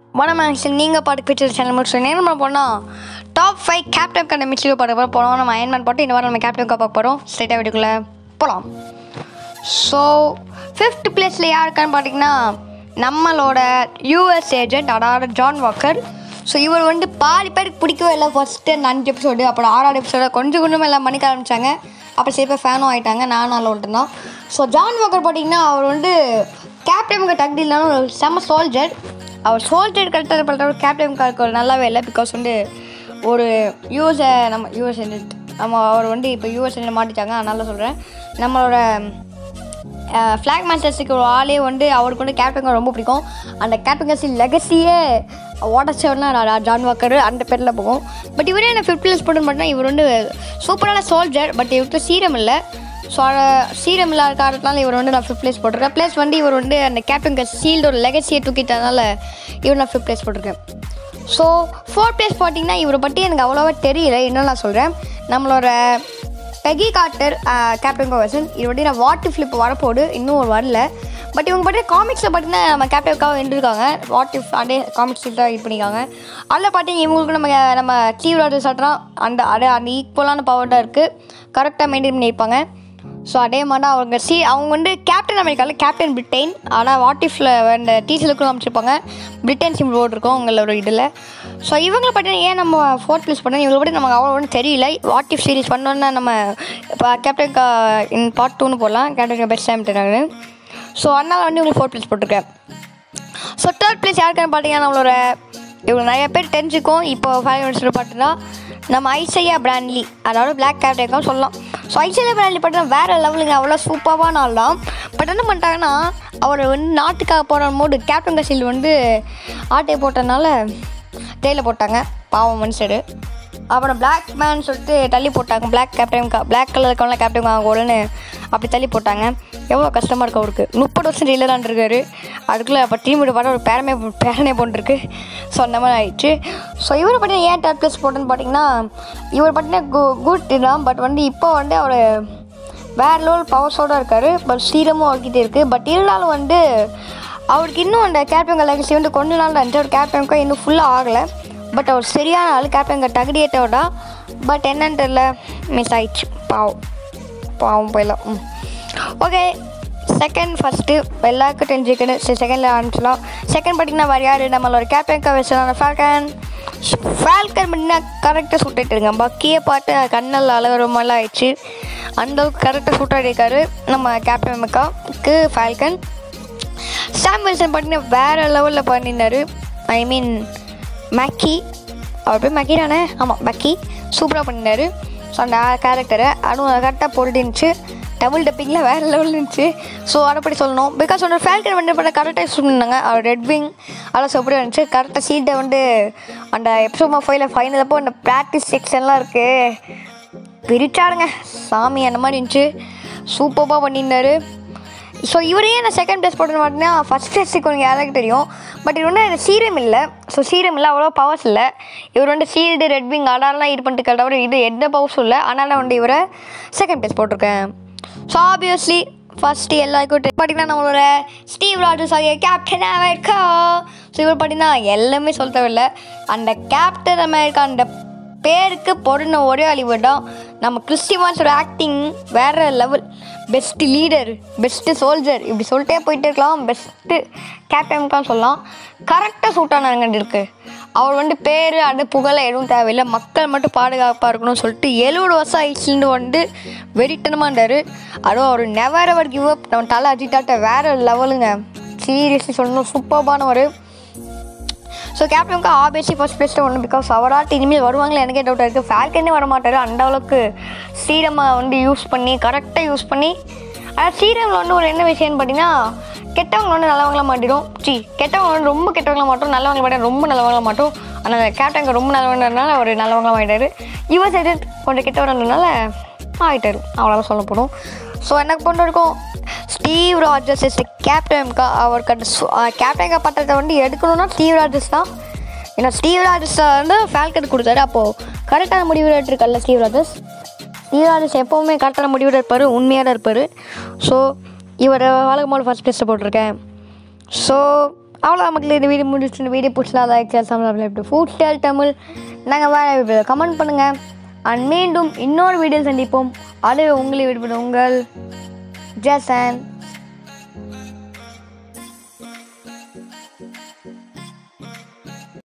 வணக்கம் ஆக்சுவலி நீங்கள் பாட்டு பிடிச்ச சேனல் முடிச்சு என்ன பண்ண போனால் டாப் ஃபைவ் கேப்டன் கண்ட மிச்சில் பார்க்க போகிறோம் போனோம் நம்ம அயன்மேன் பாட்டு இந்த வாரம் நம்ம கேப்டன் பார்க்க போகிறோம் ஸ்ட்ரைட்டாக வீட்டுக்குள்ளே போகலாம் ஸோ ஃபிஃப்த் பிளேஸில் யாருக்கான்னு பார்த்தீங்கன்னா நம்மளோட யூஎஸ் ஏஜென்ட் அதாவது ஜான் வாக்கர் ஸோ இவர் வந்து பாதி பேருக்கு பிடிக்கவே இல்லை ஃபஸ்ட்டு அந்த அஞ்சு எபிசோடு அப்புறம் ஆறாவது எபிசோடு கொஞ்சம் கொஞ்சம் எல்லாம் மணிக்க ஆரம்பித்தாங்க அப்புறம் சில பேர் ஃபேனும் ஆகிட்டாங்க நானும் அதில் ஒன்று தான் ஸோ ஜான் வாக்கர் பார்த்தீங்கன்னா அவர் வந்து கேப்டனுக்கு தகுதி இல்லாமல் ஒரு செம்ம சோல்ஜர் அவர் சோல்ஜர் கரெக்டாக பண்ணுற கேப்டன் கார்க்கு நல்லாவே இல்லை பிகாஸ் வந்து ஒரு யூஎஸை நம்ம யூஎஸ் நம்ம அவர் வந்து இப்போ யூஎஸ் மாட்டிட்டாங்க அதனால சொல்கிறேன் நம்மளோட ஃப்ளாக் மாஸ்டர்ஸுக்கு ஒரு ஆளே வந்து அவருக்கு வந்து கேப்டன் ரொம்ப பிடிக்கும் அந்த கேப்டன்சி லெகசியே ஓடச்சவர்னா ஜான் வாக்கர் அந்த பேரில் போகும் பட் இவரே என்ன ஃபிஃப்த் பிளேஸ் போட்டு பார்த்தா இவர் வந்து சூப்பரான சோல்ஜர் பட் இவருக்கு சீரம் இல்லை ஸோ சீரம் இல்லாத காரணத்தினால இவர் வந்து நான் ஃபிஃப்த் பிளேஸ் போட்டிருக்கேன் ப்ளஸ் வந்து இவர் வந்து அந்த கேப்டன் சீல்டு ஒரு லெகசியை தூக்கிட்டதுனால இவர் நான் ஃபிஃப்த் பிளேஸ் போட்டிருக்கேன் ஸோ ஃபோர்த் பிளேஸ் பார்த்தீங்கன்னா இவரை பற்றி எனக்கு அவ்வளோவா தெரியல இன்னும் நான் சொல்கிறேன் நம்மளோட பெகி கார்ட்டர் கேப்டன் கோவர்சன் இது வந்து நான் வாட்டர் ஃப்ளிப் வரப்போகுது இன்னும் ஒரு வரல பட் இவங்க பற்றி காமிக்ஸில் பார்த்தீங்கன்னா நம்ம கேப்டனுக்காக இருந்திருக்காங்க வாட் இஃப் அதே காமிக்ஸில் தான் இது பண்ணியிருக்காங்க அதில் பார்த்தீங்கன்னா இவங்களுக்கு நம்ம நம்ம தீவிரவாத சட்டம் அந்த அதே அந்த ஈக்குவலான பவர் தான் இருக்குது கரெக்டாக மெயின்டைன் பண்ணியிருப்பாங்க ஸோ அதே மாதிரி தான் அவங்க சி அவங்க வந்து கேப்டன் அமெரிக்காவில் கேப்டன் பிரிட்டன் ஆனால் வாட் இஃப்ல அந்த டீச்சலுக்கும் அமைச்சிருப்பாங்க பிரிட்டன் சிம் ரோடு இருக்கும் அவங்களோட இதில் ஸோ இவங்களை பார்த்தீங்கன்னா ஏன் நம்ம ஃபோர்த் ப்ளேஸ் பண்ணோம் இவங்களை பற்றி நமக்கு அவ்வளோ ஒன்றும் தெரியல வாட் இஃப் சீரிஸ் பண்ணோன்னா நம்ம இப்போ கேப்டன் கா இன் பார்ட் டூன்னு போடலாம் கேப்டன் பெஸ்ட் டைம் ஸோ அதனால் வந்து உங்களுக்கு ஃபோர்த் ப்ளேஸ் போட்டிருக்கேன் ஸோ தேர்ட் பிளேஸ் யாருக்குன்னு பார்த்தீங்கன்னா நம்மளோட இவங்க நிறைய பேர் தெரிஞ்சுக்கும் இப்போ ஃபைவ் மினிட்ஸில் பார்த்தீங்கன்னா நம்ம ஐசையா பிராண்ட்லி அதாவது பிளாக் கேப்டேக்கும் சொல்லலாம் ஸோ ஐசையா பிராண்ட்லி பார்த்தீங்கன்னா வேறு லெவலுங்க அவ்வளோ சூப்பரான ஆள் தான் பட் என்ன பண்ணிட்டாங்கன்னா அவர் வந்து நாட்டுக்காக போகிற போது கேப்டன் கசில் வந்து ஆட்டையை போட்டதுனால ஜெயிலில் போட்டாங்க பாவம் மனுஷரு அப்புறம் பிளாக் மேன் சொல்லிட்டு தள்ளி போட்டாங்க பிளாக் கேப்டன் பிளாக் கலர் இருக்கவங்களாம் கேப்டன் ஆகணும்னு அப்படி தள்ளி போட்டாங்க எவ்வளோ கஷ்டமாக இருக்கு அவருக்கு முப்பது வருஷம் ஜெயிலரான் இருக்காரு அதுக்குள்ளே அப்போ டீம் விட பாட்டு ஒரு பேரமே பேரனே போட்டுருக்கு ஸோ அந்த மாதிரி ஆயிடுச்சு ஸோ இவர் பார்த்தீங்கன்னா ஏன் தேர்ட் ப்ளேஸ் போட்டேன்னு பார்த்தீங்கன்னா இவர் பார்த்தீங்கன்னா கு குட் தான் பட் வந்து இப்போ வந்து அவர் வேறு லெவல் பவர்ஸோடு இருக்கார் பட் சீரமும் அவர்கிட்ட இருக்குது பட் இருந்தாலும் வந்து அவருக்கு இன்னும் அந்த கேப்டன் லெகசி வந்து கொஞ்ச நாள் இருந்துச்சு அவர் கேப்டனுக்கும் இன்னும் ஃபுல்லாக ஆகலை பட் அவர் சரியான ஆள் கேப்டன் தகுதியேட்டோட பட் என்னன்னு தெரியல மிஸ் ஆயிடுச்சு பாவம் பாவம் போயிடலாம் ம் ஓகே செகண்ட் ஃபஸ்ட்டு எல்லாருக்கும் தெரிஞ்சுக்கணும் சரி செகண்டில் ஆரம்பிச்சலாம் செகண்ட் பார்த்தீங்கன்னா வேறு யார் நம்மளோட கேப்டன் கவர்ஸான ஃபால்கன் ஃபால்கன் பார்த்தீங்கன்னா கரெக்டாக சுட்டிட்டு இருக்கேன் பக்கியை பார்த்து கண்ணல் அழகிற மாதிரிலாம் ஆயிடுச்சு அந்தளவுக்கு கரெக்டாக சுட்டாடி இருக்காரு நம்ம கேப்டன் மெக்காவுக்கு ஃபால்கன் சாம் வில்சன் பார்த்தீங்கன்னா வேறு லெவலில் பண்ணியிருந்தார் ஐ மீன் மேக்கி அவர் பேர் மேக்கி தானே ஆமாம் மேக்கி சூப்பராக பண்ணியிருந்தாரு ஸோ அந்த கேரக்டரை அதுவும் கரெக்டாக பொருடிருந்துச்சு டபுள் டப்பிங்கில் வேறு லெவலில் இருந்துச்சு ஸோ அதைப்படி சொல்லணும் பிகாஸ் வந்து ஃபேல்கன் வந்து பண்ண கரெக்டாக யூஸ் பண்ணியிருந்தாங்க அவர் ரெட் விங் அதெல்லாம் சூப்பராக இருந்துச்சு கரெக்டாக சீட்டை வந்து அந்த எபிசோட் ஃபைவ்ல ஃபைனல் அப்போ அந்த ப்ராக்டிஸ் செக்ஷன்லாம் இருக்குது பிரிச்சாடுங்க சாமி அந்த மாதிரி இருந்துச்சு சூப்பராக பண்ணியிருந்தாரு ஸோ இவரே நான் செகண்ட் பிளேஸ் போட்டு பார்த்தீங்கன்னா ஃபஸ்ட் பிளேஸுக்கு உங்களுக்கு யாருக்கு தெரியும் பட் இது வந்து எனக்கு சீரம் இல்லை ஸோ சீரம் இல்லை அவ்வளோ பவர்ஸ் இல்லை இவர் வந்து சீல்டு ரெட் விங் அடாலாம் இது பண்ணிட்டு தவிர இது எந்த பவர்ஸும் இல்லை அதனால் நான் வந்து இவரை செகண்ட் பிளேஸ் போட்டிருக்கேன் ஸோ ஆப்வியஸ்லி ஃபஸ்ட்டு எல்லாருக்கும் தெ- பார்த்தீங்கன்னா நம்மளோட ஸ்டீவ் ராஜஸ் ஆகிய கேப்டன் அமெரிக்கா ஸோ இவர் பார்த்தீங்கன்னா எல்லாமே சொல்ல தேவையில்லை அந்த கேப்டன் அமெரிக்கா அந்த பேருக்கு பொருந்த ஒரே அழிவு தான் நம்ம கிறிஸ்டிவான்ஸோட ஆக்டிங் வேற level best leader best soldier இப்படி சொல்லிட்டே போயிட்டே இருக்கலாம் பெஸ்ட்டு கேப்டனுக்கான்னு சொல்லலாம் கரெக்டாக சூட்டானாங்க இருக்கு அவர் வந்து பேர் அது புகழ எதுவும் தேவையில்லை மக்கள் மட்டும் பாதுகாப்பாக இருக்கணும்னு சொல்லிட்டு எழுபது வருஷம் ஆயிடுச்சுன்னு வந்து வெறித்தனமாக இருந்தார் அதுவும் அவர் நெவர் எவர் கிவ் அப் நம்ம தலை அஜித்தாட்ட வேற லெவலுங்க சீரியஸ்லி சொல்லணும் சூப்பர்பானவர் ஸோ கேப்டனுக்கு ஆபியஸ்லி ஃபஸ்ட் பெஸ்ட்டு ஒன்று பிகாஸ் அவராட்டு இனிமேல் வருவாங்களே எனக்கே டவுட்டாக இருக்குது ஃபால்கனே வர மாட்டார் அந்த அளவுக்கு சீரமை வந்து யூஸ் பண்ணி கரெக்டாக யூஸ் பண்ணி ஆனால் சீரமில் வந்து ஒரு என்ன விஷயம்னு பார்த்தீங்கன்னா கெட்டவங்க வந்து நல்லவங்கள மாட்டிடும் சி கெட்டவங்க வந்து ரொம்ப கெட்டவங்கள மாட்டோம் நல்லவங்கள மாட்டோம் ரொம்ப நல்லவங்கள மாட்டோம் ஆனால் கேப்டனுக்கு ரொம்ப நல்லவங்கிறதுனால அவர் நல்லவங்கள ஆகிட்டார் யுவ சைடு கொஞ்சம் கெட்டவர்ன்றதுனால ஆகிட்டார் அவ்வளோதான் சொல்லப்படும் ஸோ எனக்கு பொறுத்த வரைக்கும் ஸ்டீவ் ராஜர்ஸ் இஸ் கேப்டன்கா அவருக்கு அந்த கேப்டன்கா பட்டத்தை வந்து எடுக்கணும்னா ஸ்டீவ் ராஜர்ஸ் தான் ஏன்னா ஸ்டீவ் ராஜர்ஸ் வந்து ஃபால்கன் கொடுத்தாரு அப்போது கரெக்டான முடிவு எடுத்துருக்கல ஸ்டீவ் ராஜர்ஸ் ஸ்டீவ் ராஜர்ஸ் எப்போவுமே கரெக்டான முடிவு இருப்பார் உண்மையாக இருப்பார் ஸோ இவர் வழக்கம் போல் ஃபஸ்ட் பிளேஸில் போட்டிருக்கேன் ஸோ அவ்வளோ மக்கள் இந்த வீடியோ முடிச்சுட்டு இந்த வீடியோ பிடிச்சா லைக் சம்பளம் ஃபுட் ஸ்டைல் தமிழ் நாங்கள் வேறு கமெண்ட் பண்ணுங்கள் அண்ட் மீண்டும் இன்னொரு வீடியோ சந்திப்போம் அதுவே உங்களை விடுபடும் உங்கள் ஜசன்